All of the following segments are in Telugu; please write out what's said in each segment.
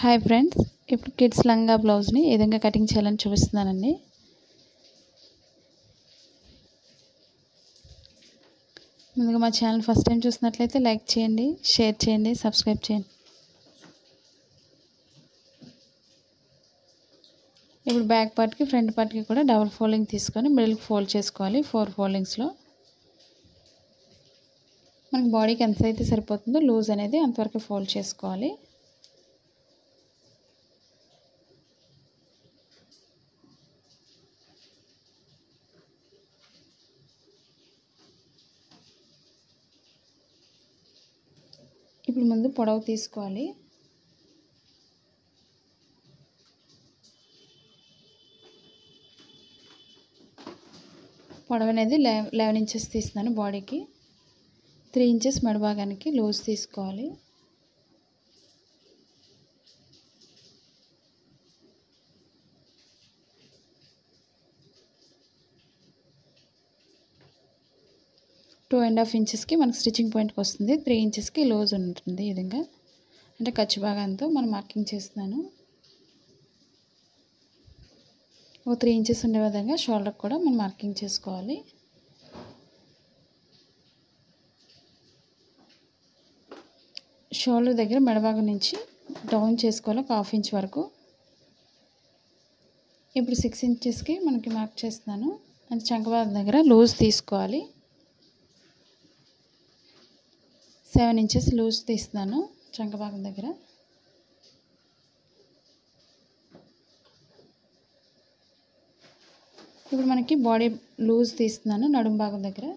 హాయ్ ఫ్రెండ్స్ ఇప్పుడు కిడ్స్ లంగా బ్లౌజ్ని ఏ విధంగా కటింగ్ చేయాలని చూపిస్తున్నానండి ముందుగా మా ఛానల్ ఫస్ట్ టైం చూసినట్లయితే లైక్ చేయండి షేర్ చేయండి సబ్స్క్రైబ్ చేయండి ఇప్పుడు బ్యాక్ పార్ట్కి ఫ్రంట్ పార్ట్కి కూడా డబుల్ ఫోల్డింగ్ తీసుకొని మిడిల్కి ఫోల్డ్ చేసుకోవాలి ఫోర్ ఫోల్డింగ్స్లో మనకి బాడీకి ఎంత అయితే సరిపోతుందో లూజ్ అనేది అంతవరకు ఫోల్డ్ చేసుకోవాలి ఇప్పుడు ముందు పొడవు తీసుకోవాలి పొడవు అనేది లె లెవెన్ ఇంచెస్ తీస్తున్నాను బాడీకి త్రీ ఇంచెస్ మెడభాగానికి లూజ్ తీసుకోవాలి టూ అండ్ హాఫ్ ఇంచెస్కి మనకు స్టిచ్చింగ్ పాయింట్కి వస్తుంది త్రీ ఇంచెస్కి లూజ్ ఉంటుంది ఈ విధంగా అంటే ఖర్చు భాగంతో మనం మార్కింగ్ చేస్తున్నాను ఒక త్రీ ఇంచెస్ ఉండే విధంగా షోల్డర్ కూడా మనం మార్కింగ్ చేసుకోవాలి షోల్డర్ దగ్గర మెడభాగం నుంచి డౌన్ చేసుకోవాలి ఒక హాఫ్ ఇంచ్ వరకు ఇప్పుడు సిక్స్ ఇంచెస్కి మనకి మార్క్ చేస్తున్నాను అంటే చంకభాగం దగ్గర లూజ్ తీసుకోవాలి సెవెన్ ఇంచెస్ లూజ్ తీస్తున్నాను చంకభాగం దగ్గర ఇప్పుడు మనకి బాడీ లూజ్ తీస్తున్నాను నడుం భాగం దగ్గర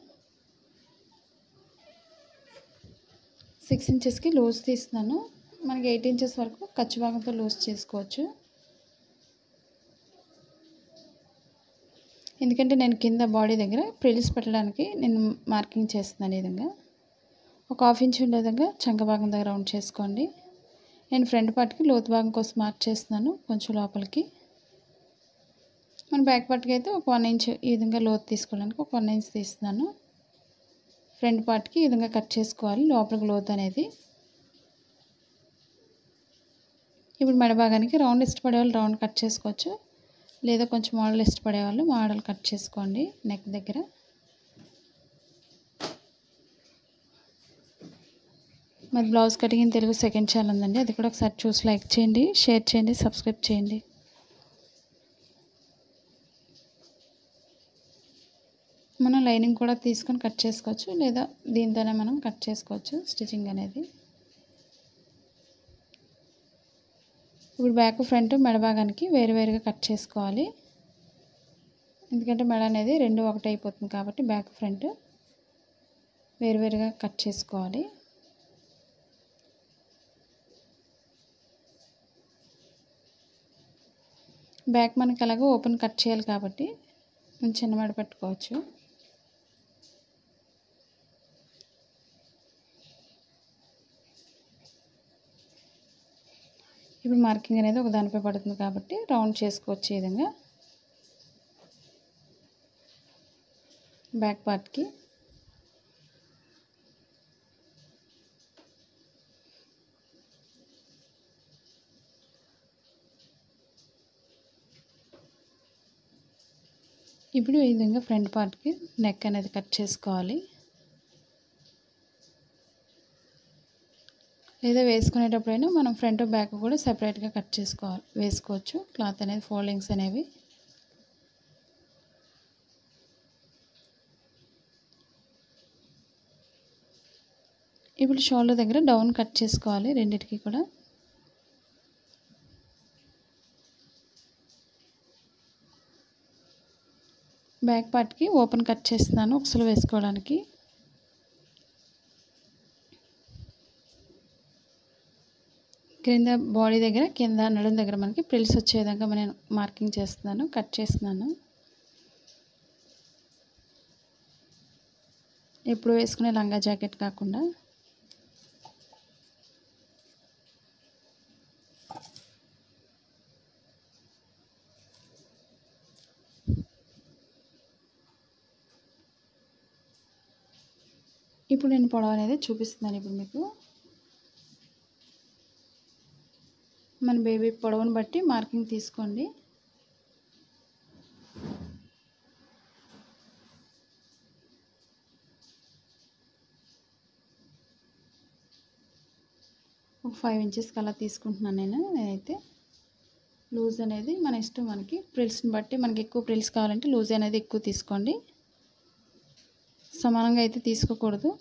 సిక్స్ ఇంచెస్కి లూజ్ తీస్తున్నాను మనకి ఎయిట్ ఇంచెస్ వరకు ఖర్చు భాగంతో లూజ్ చేసుకోవచ్చు ఎందుకంటే నేను కింద బాడీ దగ్గర ప్రిల్స్ పెట్టడానికి నేను మార్కింగ్ చేస్తున్నాను ఈ విధంగా ఒక హాఫ్ ఇంచ్ ఉండే విధంగా చంక భాగం దగ్గర రౌండ్ చేసుకోండి నేను ఫ్రంట్ పార్ట్కి లోతు భాగం కోసం మార్క్ చేస్తున్నాను కొంచెం లోపలికి మన బ్యాక్ పార్ట్కి అయితే ఒక వన్ ఇంచ్ ఈ విధంగా లోతు తీసుకోవడానికి ఒక వన్ ఇంచ్ తీస్తున్నాను ఫ్రంట్ పార్ట్కి ఈ విధంగా కట్ చేసుకోవాలి లోపలికి లోతు అనేది ఇప్పుడు మెడ భాగానికి రౌండ్ ఇష్టపడే వాళ్ళు రౌండ్ కట్ చేసుకోవచ్చు లేదా కొంచెం మోడల్ ఇష్టపడే వాళ్ళు మోడల్ కట్ చేసుకోండి నెక్ దగ్గర మరి blouse cutting in Telugu second channel ఉందండి అది కూడా ఒకసారి చూసి లైక్ చేయండి షేర్ చేయండి సబ్స్క్రైబ్ చేయండి మనం లైనింగ్ కూడా తీసుకొని కట్ చేసుకోవచ్చు లేదా దీంతోనే మనం కట్ చేసుకోవచ్చు స్టిచ్చింగ్ అనేది ఇప్పుడు బ్యాక్ ఫ్రంట్ మెడ భాగానికి వేరు వేరుగా కట్ చేసుకోవాలి ఎందుకంటే మెడ అనేది రెండు ఒకటి అయిపోతుంది కాబట్టి బ్యాక్ ఫ్రంట్ వేరువేరుగా కట్ చేసుకోవాలి బ్యాక్ మనకి అలాగే ఓపెన్ కట్ చేయాలి కాబట్టి మనం చిన్న మెడ పెట్టుకోవచ్చు ఇప్పుడు మార్కింగ్ అనేది ఒక దానిపై పడుతుంది కాబట్టి రౌండ్ చేసుకోవచ్చు ఈ విధంగా బ్యాక్ పార్ట్కి ఇప్పుడు ఈ విధంగా ఫ్రంట్ పార్ట్కి నెక్ అనేది కట్ చేసుకోవాలి లేదా వేసుకునేటప్పుడైనా మనం ఫ్రంట్ బ్యాక్ కూడా సపరేట్గా కట్ చేసుకోవాలి వేసుకోవచ్చు క్లాత్ అనేది ఫోల్డింగ్స్ అనేవి ఇప్పుడు షోల్డర్ దగ్గర డౌన్ కట్ చేసుకోవాలి రెండిటికి కూడా బ్యాక్ పార్ట్కి ఓపెన్ కట్ చేస్తున్నాను ఉక్సులు వేసుకోవడానికి క్రింద బాడీ దగ్గర కింద నడుం దగ్గర మనకి ప్రిల్స్ వచ్చే విధంగా నేను మార్కింగ్ చేస్తున్నాను కట్ చేస్తున్నాను ఇప్పుడు వేసుకునే లంగా జాకెట్ కాకుండా ఇప్పుడు నేను పొడవు అనేది చూపిస్తున్నాను ఇప్పుడు మీకు మన బేబీ పొడవును బట్టి మార్కింగ్ తీసుకోండి ఒక ఫైవ్ ఇంచెస్కి అలా తీసుకుంటున్నాను నేను నేనైతే లూజ్ అనేది మన ఇష్టం మనకి ప్రిల్స్ని బట్టి మనకి ఎక్కువ ప్రిల్స్ కావాలంటే లూజ్ అనేది ఎక్కువ తీసుకోండి సమానంగా అయితే తీసుకోకూడదు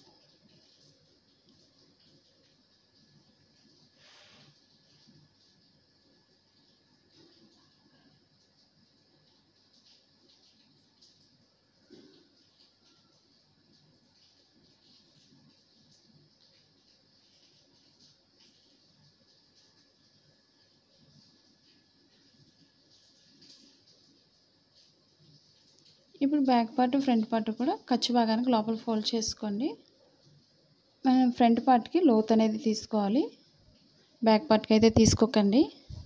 ఇప్పుడు బ్యాక్ పార్ట్ ఫ్రంట్ పార్ట్ కూడా ఖర్చు భాగానికి లోపల ఫోల్డ్ చేసుకోండి మనం ఫ్రంట్ పార్ట్కి లోత్ అనేది తీసుకోవాలి బ్యాక్ పార్ట్కి అయితే తీసుకోకండి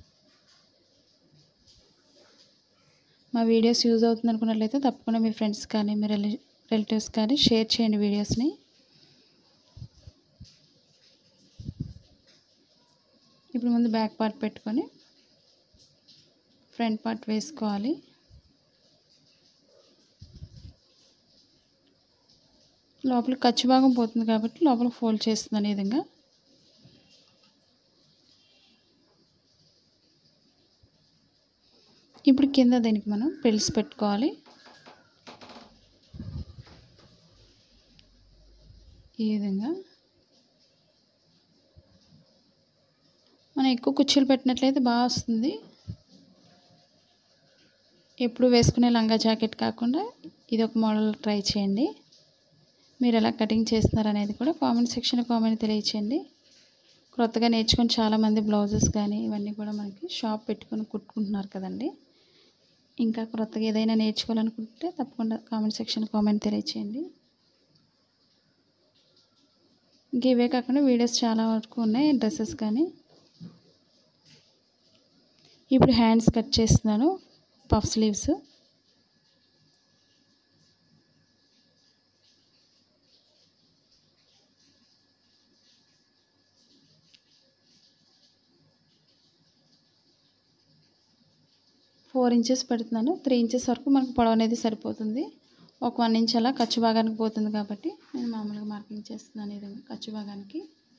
మా వీడియోస్ యూజ్ అవుతుంది అనుకున్నట్లయితే తప్పకుండా మీ ఫ్రెండ్స్ కానీ మీ రిలే రిలేటివ్స్ కానీ షేర్ చేయండి వీడియోస్ని ఇప్పుడు ముందు బ్యాక్ పార్ట్ పెట్టుకొని ఫ్రంట్ పార్ట్ వేసుకోవాలి లోపల ఖర్చు భాగం పోతుంది కాబట్టి లోపల ఫోల్డ్ చేస్తున్నాను ఈ విధంగా ఇప్పుడు కింద దీనికి మనం పెల్స్ పెట్టుకోవాలి ఈ విధంగా మనం ఎక్కువ కుర్చీలు పెట్టినట్లయితే బాగా వస్తుంది ఎప్పుడు వేసుకునే లంగా జాకెట్ కాకుండా ఇది ఒక మోడల్ ట్రై చేయండి మీరు ఎలా కటింగ్ చేస్తున్నారు అనేది కూడా కామెంట్ సెక్షన్ కామెంట్ తెలియచేయండి క్రొత్తగా నేర్చుకొని చాలామంది బ్లౌజెస్ కానీ ఇవన్నీ కూడా మనకి షాప్ పెట్టుకొని కుట్టుకుంటున్నారు కదండి ఇంకా క్రొత్తగా ఏదైనా నేర్చుకోవాలనుకుంటే తప్పకుండా కామెంట్ సెక్షన్ కామెంట్ తెలియచేయండి ఇంక ఇవే కాకుండా వీడియోస్ చాలా వరకు ఉన్నాయి డ్రెస్సెస్ కానీ ఇప్పుడు హ్యాండ్స్ కట్ చేస్తున్నాను పఫ్ స్లీవ్స్ ఫోర్ ఇంచెస్ పెడుతున్నాను త్రీ ఇంచెస్ వరకు మనకు పొడవు అనేది సరిపోతుంది ఒక వన్ ఇంచ్ అలా ఖర్చు భాగానికి పోతుంది కాబట్టి నేను మామూలుగా మార్కింగ్ చేస్తున్నాను ఈ విధంగా ఖర్చు భాగానికి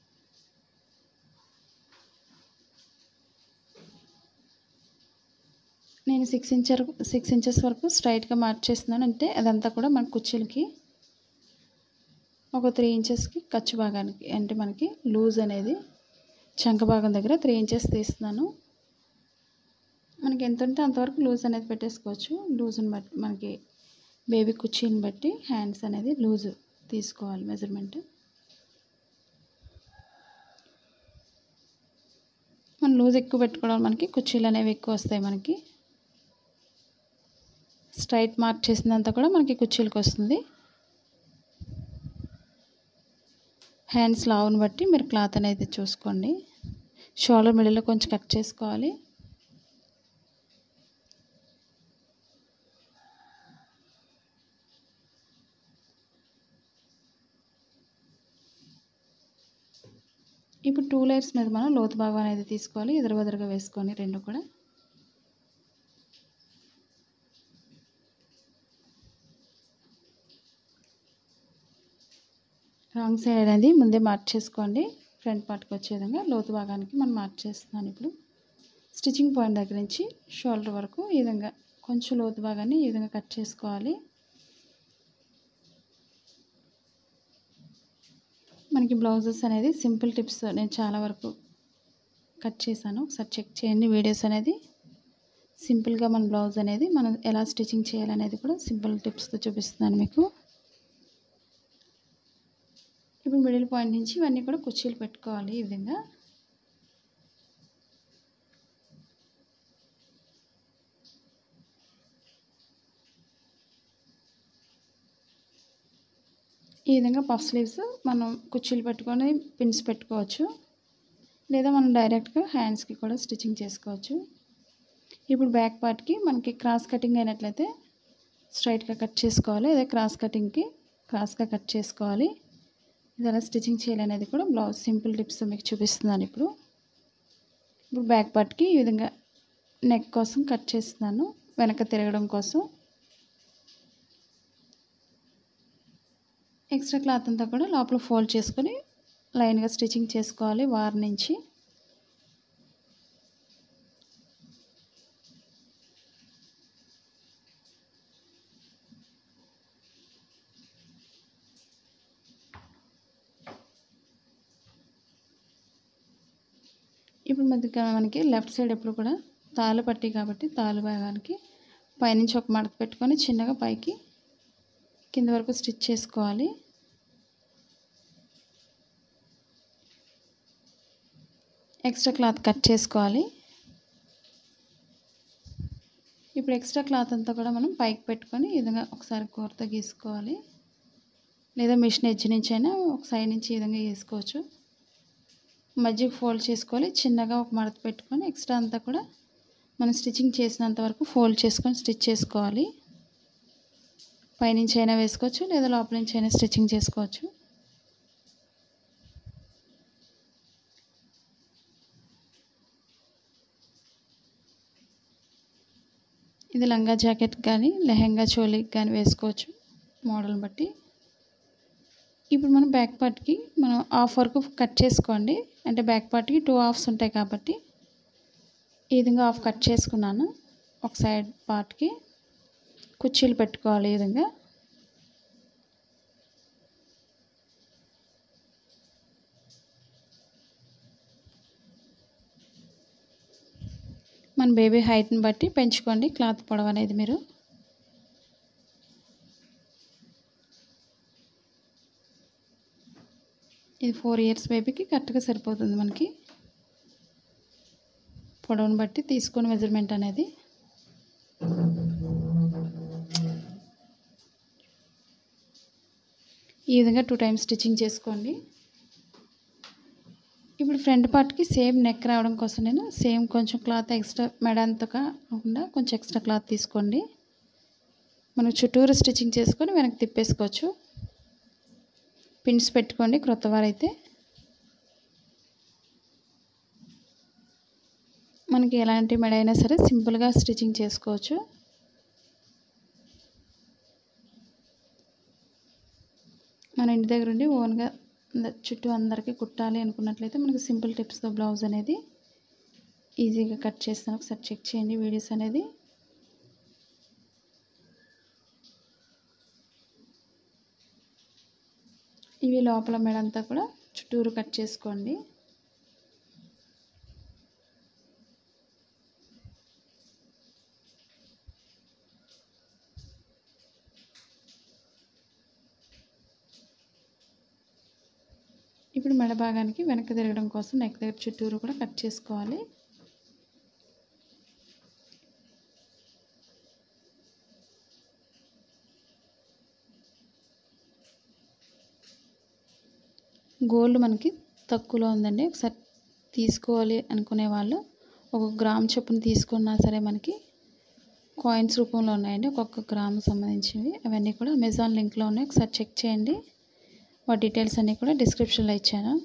నేను సిక్స్ ఇంచ్ సిక్స్ ఇంచెస్ వరకు స్ట్రైట్గా మార్చేస్తున్నాను అంటే అదంతా కూడా మన కుర్చీలకి ఒక త్రీ ఇంచెస్కి ఖర్చు భాగానికి అంటే మనకి లూజ్ అనేది చంక భాగం దగ్గర త్రీ ఇంచెస్ తీస్తున్నాను మనకి ఎంత ఉంటే అంతవరకు లూజ్ అనేది పెట్టేసుకోవచ్చు లూజ్ని బట్టి మనకి బేబీ కుర్చీని బట్టి హ్యాండ్స్ అనేది లూజ్ తీసుకోవాలి మెజర్మెంట్ మనం లూజ్ ఎక్కువ పెట్టుకోవడం మనకి కుర్చీలు అనేవి ఎక్కువ వస్తాయి మనకి స్ట్రైట్ మార్క్ చేసినంత కూడా మనకి కుర్చీలకు వస్తుంది హ్యాండ్స్ లావుని బట్టి మీరు క్లాత్ అనేది చూసుకోండి షోల్డర్ మిడిల్లో కొంచెం కట్ చేసుకోవాలి ఇప్పుడు టూ లేయర్స్ మీద మనం లోతు భాగం అనేది తీసుకోవాలి ఎదురుబెదురుగా వేసుకొని రెండు కూడా రాంగ్ సైడ్ అనేది ముందే మార్క్ చేసుకోండి ఫ్రంట్ పార్ట్కి వచ్చే విధంగా లోతు భాగానికి మనం మార్క్ చేస్తున్నాను ఇప్పుడు స్టిచ్చింగ్ పాయింట్ దగ్గర నుంచి షోల్డర్ వరకు ఈ విధంగా కొంచెం లోతు భాగాన్ని ఈ విధంగా కట్ చేసుకోవాలి మనకి బ్లౌజెస్ అనేది సింపుల్ టిప్స్ నేను చాలా వరకు కట్ చేశాను ఒకసారి చెక్ చేయండి వీడియోస్ అనేది సింపుల్గా మన బ్లౌజ్ అనేది మనం ఎలా స్టిచ్చింగ్ చేయాలనేది కూడా సింపుల్ టిప్స్తో చూపిస్తున్నాను మీకు ఇప్పుడు మిడిల్ పాయింట్ నుంచి ఇవన్నీ కూడా కుర్చీలు పెట్టుకోవాలి ఈ విధంగా ఈ విధంగా పఫ్ స్లీవ్స్ మనం కుర్చీలు పెట్టుకొని పిన్స్ పెట్టుకోవచ్చు లేదా మనం డైరెక్ట్గా హ్యాండ్స్కి కూడా స్టిచ్చింగ్ చేసుకోవచ్చు ఇప్పుడు బ్యాక్ పార్ట్కి మనకి క్రాస్ కటింగ్ అయినట్లయితే స్ట్రైట్గా కట్ చేసుకోవాలి అదే క్రాస్ కటింగ్కి క్రాస్గా కట్ చేసుకోవాలి ఇది ఎలా స్టిచ్చింగ్ చేయాలనేది కూడా బ్లౌజ్ సింపుల్ టిప్స్ మీకు చూపిస్తున్నాను ఇప్పుడు ఇప్పుడు బ్యాక్ పార్ట్కి ఈ విధంగా నెక్ కోసం కట్ చేస్తున్నాను వెనక తిరగడం కోసం ఎక్స్ట్రా క్లాత్ అంతా కూడా లోపల ఫోల్డ్ చేసుకొని లైన్గా స్టిచ్చింగ్ చేసుకోవాలి వార్ నుంచి ఇప్పుడు మనకి మనకి లెఫ్ట్ సైడ్ ఎప్పుడు కూడా తాళ్ళు పట్టి కాబట్టి తాళ్ళు భాగానికి పైనుంచి ఒక మడత పెట్టుకొని చిన్నగా పైకి కింద వరకు స్టిచ్ చేసుకోవాలి ఎక్స్ట్రా క్లాత్ కట్ చేసుకోవాలి ఇప్పుడు ఎక్స్ట్రా క్లాత్ అంతా కూడా మనం పైకి పెట్టుకొని ఈ విధంగా ఒకసారి కూరతో గీసుకోవాలి లేదా మిషన్ ఎడ్జ్ నుంచి అయినా ఒక సైడ్ నుంచి ఈ విధంగా గీసుకోవచ్చు మధ్యకి ఫోల్డ్ చేసుకోవాలి చిన్నగా ఒక మడత పెట్టుకొని ఎక్స్ట్రా అంతా కూడా మనం స్టిచ్చింగ్ చేసినంత వరకు ఫోల్డ్ చేసుకొని స్టిచ్ చేసుకోవాలి పైనుంచి అయినా వేసుకోవచ్చు లేదా లోపల నుంచి అయినా స్టిచ్చింగ్ చేసుకోవచ్చు ఇది లంగా జాకెట్ కానీ లెహెంగా చోలీకి కానీ వేసుకోవచ్చు మోడల్ని బట్టి ఇప్పుడు మనం బ్యాక్ పార్ట్కి మనం హాఫ్ వరకు కట్ చేసుకోండి అంటే బ్యాక్ పార్ట్కి టూ హాఫ్స్ ఉంటాయి కాబట్టి ఈ విధంగా హాఫ్ కట్ చేసుకున్నాను ఒక సైడ్ పార్ట్కి కుర్చీలు పెట్టుకోవాలి ఈ విధంగా మన బేబీ హైట్ని బట్టి పెంచుకోండి క్లాత్ పొడవు అనేది మీరు ఇది ఫోర్ ఇయర్స్ బేబీకి కరెక్ట్గా సరిపోతుంది మనకి పొడవును బట్టి తీసుకొని మెజర్మెంట్ అనేది ఈ విధంగా టూ టైమ్స్ స్టిచ్చింగ్ చేసుకోండి ఇప్పుడు ఫ్రంట్ పార్ట్కి సేమ్ నెక్ రావడం కోసం నేను సేమ్ కొంచెం క్లాత్ ఎక్స్ట్రా మెడ అంతా కాకుండా కొంచెం ఎక్స్ట్రా క్లాత్ తీసుకోండి మనం చుట్టూరు స్టిచ్చింగ్ చేసుకొని వెనక్కి తిప్పేసుకోవచ్చు పిన్స్ పెట్టుకోండి క్రొత్త వారైతే మనకి ఎలాంటి మెడ అయినా సరే సింపుల్గా స్టిచ్చింగ్ చేసుకోవచ్చు మన ఇంటి దగ్గర ఉండి ఓన్గా చుట్టూ అందరికీ కుట్టాలి అనుకున్నట్లయితే మనకి సింపుల్ టిప్స్తో బ్లౌజ్ అనేది ఈజీగా కట్ చేస్తాను ఒకసారి చెక్ చేయండి వీడియోస్ అనేది ఇవి లోపల మెడంతా కూడా చుట్టూరు కట్ చేసుకోండి ఇప్పుడు మెడ భాగానికి వెనక్కి తిరగడం కోసం నెక్ దగ్గర చుట్టూరు కూడా కట్ చేసుకోవాలి గోల్డ్ మనకి తక్కువలో ఉందండి ఒకసారి తీసుకోవాలి అనుకునే వాళ్ళు ఒక గ్రామ్ చొప్పున తీసుకున్నా సరే మనకి కాయిన్స్ రూపంలో ఉన్నాయండి ఒక్కొక్క గ్రామ్ సంబంధించినవి అవన్నీ కూడా అమెజాన్ లింక్లో ఉన్నాయి ఒకసారి చెక్ చేయండి వాటి డీటెయిల్స్ అన్నీ కూడా డిస్క్రిప్షన్లో ఇచ్చాను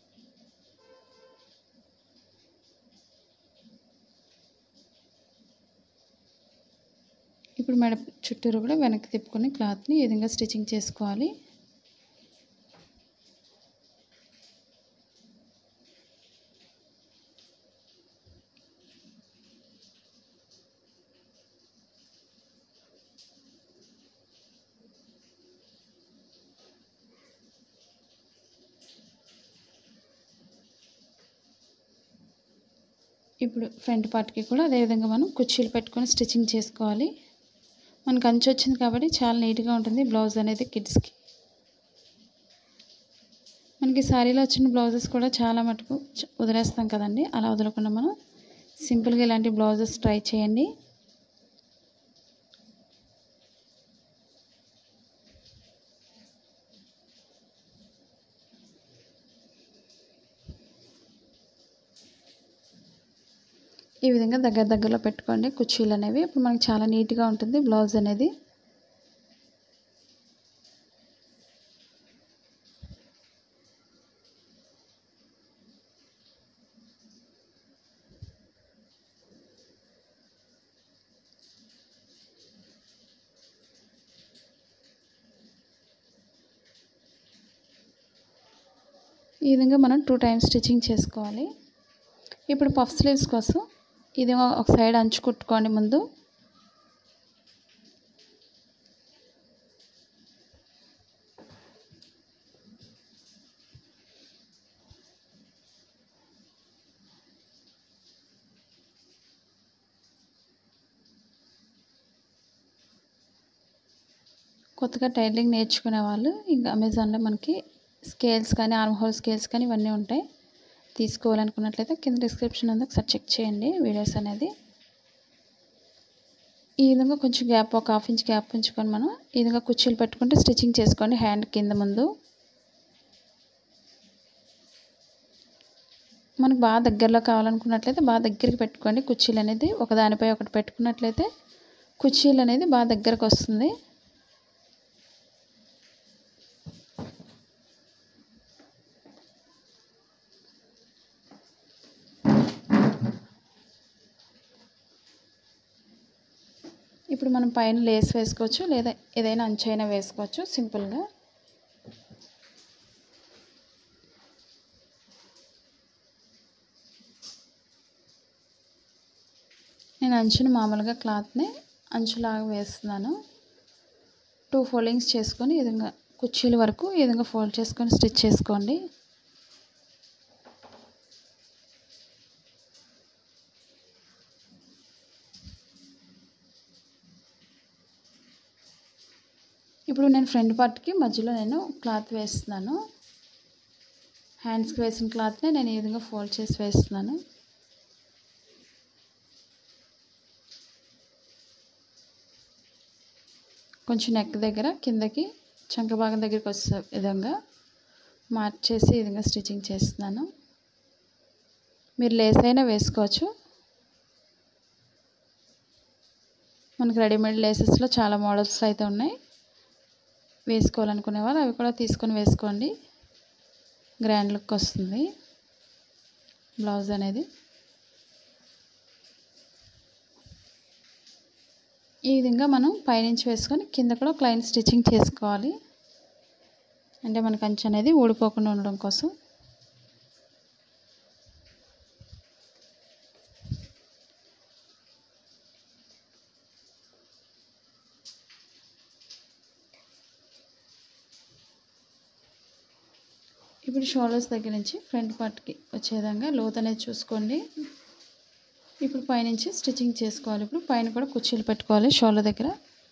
ఇప్పుడు మెడ చుట్టూరు కూడా వెనక్కి తిప్పుకొని క్లాత్ని ఈ విధంగా స్టిచ్చింగ్ చేసుకోవాలి ఇప్పుడు ఫ్రంట్ పార్ట్కి కూడా అదేవిధంగా మనం కుర్చీలు పెట్టుకొని స్టిచ్చింగ్ చేసుకోవాలి మనకు అంచు వచ్చింది కాబట్టి చాలా నీట్గా ఉంటుంది బ్లౌజ్ అనేది కిడ్స్కి మనకి శారీలో వచ్చిన బ్లౌజెస్ కూడా చాలా మటుకు వదిలేస్తాం కదండి అలా వదలకుండా మనం సింపుల్గా ఇలాంటి బ్లౌజెస్ ట్రై చేయండి ఈ విధంగా దగ్గర దగ్గరలో పెట్టుకోండి కుర్చీలు అనేవి ఇప్పుడు మనకి చాలా నీట్గా ఉంటుంది బ్లౌజ్ అనేది ఈ విధంగా మనం టూ టైమ్స్ స్టిచ్చింగ్ చేసుకోవాలి ఇప్పుడు పఫ్ స్లీవ్స్ కోసం ఇది ఒక సైడ్ అంచు కుట్టుకోండి ముందు కొత్తగా టైలరింగ్ నేర్చుకునే వాళ్ళు ఇంకా అమెజాన్లో మనకి స్కేల్స్ కానీ ఆర్మ్ హోల్ స్కేల్స్ కానీ ఇవన్నీ ఉంటాయి తీసుకోవాలనుకున్నట్లయితే కింద డిస్క్రిప్షన్ ఉంది ఒకసారి చెక్ చేయండి వీడియోస్ అనేది ఈ విధంగా కొంచెం గ్యాప్ ఒక హాఫ్ ఇంచ్ గ్యాప్ ఉంచుకొని మనం ఈ విధంగా కుర్చీలు పెట్టుకుంటే స్టిచ్చింగ్ చేసుకోండి హ్యాండ్ కింద ముందు మనకు బాగా దగ్గరలో కావాలనుకున్నట్లయితే బాగా దగ్గరికి పెట్టుకోండి కుర్చీలు అనేది ఒకదానిపై ఒకటి పెట్టుకున్నట్లయితే కుర్చీలు అనేది బాగా దగ్గరకు వస్తుంది ఇప్పుడు మనం పైన లేస్ వేసుకోవచ్చు లేదా ఏదైనా అంచైనా వేసుకోవచ్చు సింపుల్గా నేను అంచుని మామూలుగా క్లాత్ని అంచులాగా వేస్తున్నాను టూ ఫోల్డింగ్స్ చేసుకొని ఈ విధంగా కుర్చీల వరకు ఈ విధంగా ఫోల్డ్ చేసుకొని స్టిచ్ చేసుకోండి ఇప్పుడు నేను ఫ్రంట్ పార్ట్కి మధ్యలో నేను క్లాత్ వేస్తున్నాను హ్యాండ్స్కి వేసిన క్లాత్ని నేను ఈ విధంగా ఫోల్డ్ చేసి వేస్తున్నాను కొంచెం నెక్ దగ్గర కిందకి చంక భాగం దగ్గరికి వచ్చే విధంగా మార్చేసి ఈ విధంగా స్టిచ్చింగ్ చేస్తున్నాను మీరు లేస్ అయినా వేసుకోవచ్చు మనకి రెడీమేడ్ లేసెస్లో చాలా మోడల్స్ అయితే ఉన్నాయి వేసుకోవాలనుకునే వాళ్ళు అవి కూడా తీసుకొని వేసుకోండి గ్రాండ్ లుక్ వస్తుంది బ్లౌజ్ అనేది ఈ విధంగా మనం పైనుంచి వేసుకొని కింద కూడా క్లైన్ స్టిచ్చింగ్ చేసుకోవాలి అంటే మనకు అంచు అనేది ఊడిపోకుండా ఉండడం కోసం ఇప్పుడు షోల్డర్స్ దగ్గర నుంచి ఫ్రంట్ పార్ట్కి వచ్చే విధంగా లోత్ అనేది చూసుకోండి ఇప్పుడు పైనుంచి స్టిచ్చింగ్ చేసుకోవాలి ఇప్పుడు పైన కూడా కుర్చీలు పెట్టుకోవాలి షోల్డర్ దగ్గర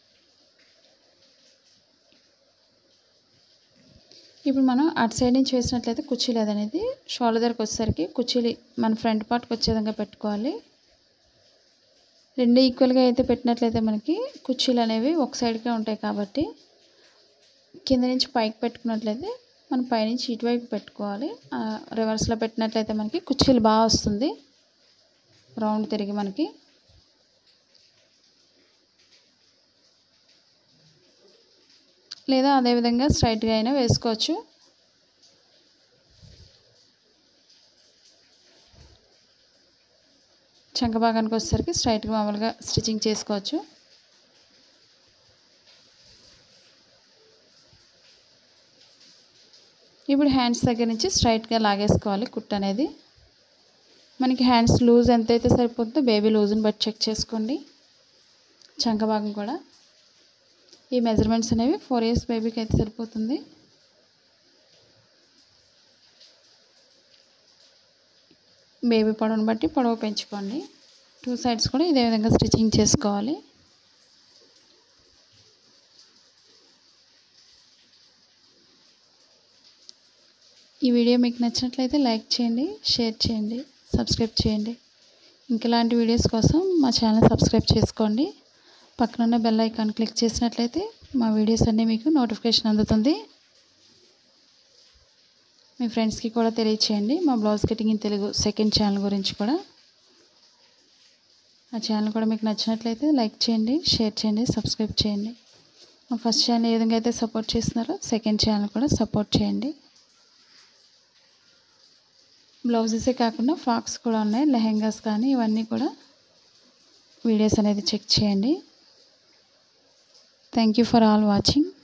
ఇప్పుడు మనం అటు సైడ్ నుంచి వేసినట్లయితే కుర్చీలు అనేది షోల్డర్ దగ్గరకు వచ్చేసరికి కుర్చీలు మన ఫ్రంట్ పార్ట్కి వచ్చే విధంగా పెట్టుకోవాలి రెండు ఈక్వల్గా అయితే పెట్టినట్లయితే మనకి కుర్చీలు అనేవి ఒక సైడ్కే ఉంటాయి కాబట్టి కింద నుంచి పైకి పెట్టుకున్నట్లయితే మనం పైనుంచి ఇటువైపు పెట్టుకోవాలి రివర్స్లో పెట్టినట్లయితే మనకి కుర్చీలు బాగా వస్తుంది రౌండ్ తిరిగి మనకి లేదా అదేవిధంగా స్ట్రైట్గా అయినా వేసుకోవచ్చు చంక భాగానికి వచ్చేసరికి స్ట్రైట్గా మామూలుగా స్టిచ్చింగ్ చేసుకోవచ్చు ఇప్పుడు హ్యాండ్స్ దగ్గర నుంచి స్ట్రైట్గా లాగేసుకోవాలి కుట్ అనేది మనకి హ్యాండ్స్ లూజ్ ఎంతైతే సరిపోతుందో బేబీ లూజ్ని బట్టి చెక్ చేసుకోండి చంక భాగం కూడా ఈ మెజర్మెంట్స్ అనేవి ఫోర్ ఇయర్స్ బేబీకి అయితే సరిపోతుంది బేబీ పొడవును బట్టి పొడవు పెంచుకోండి టూ సైడ్స్ కూడా ఇదే విధంగా స్టిచ్చింగ్ చేసుకోవాలి ఈ వీడియో మీకు నచ్చినట్లయితే లైక్ చేయండి షేర్ చేయండి సబ్స్క్రైబ్ చేయండి ఇంక ఇలాంటి వీడియోస్ కోసం మా ఛానల్ సబ్స్క్రైబ్ చేసుకోండి పక్కనున్న బెల్ ఐకాన్ క్లిక్ చేసినట్లయితే మా వీడియోస్ అన్నీ మీకు నోటిఫికేషన్ అందుతుంది మీ ఫ్రెండ్స్కి కూడా తెలియచేయండి మా blouse cutting in Telugu second channel గురించి కూడా ఆ ఛానల్ కూడా మీకు నచ్చినట్లయితే లైక్ చేయండి షేర్ చేయండి సబ్స్క్రైబ్ చేయండి మా ఫస్ట్ ఛానల్ ఏ విధంగా అయితే సపోర్ట్ చేస్తున్నారో సెకండ్ ఛానల్ కూడా సపోర్ట్ చేయండి బ్లౌజెసే కాకుండా ఫ్రాక్స్ కూడా ఉన్నాయి లెహెంగాస్ కానీ ఇవన్నీ కూడా వీడియోస్ అనేది చెక్ చేయండి thank you for all watching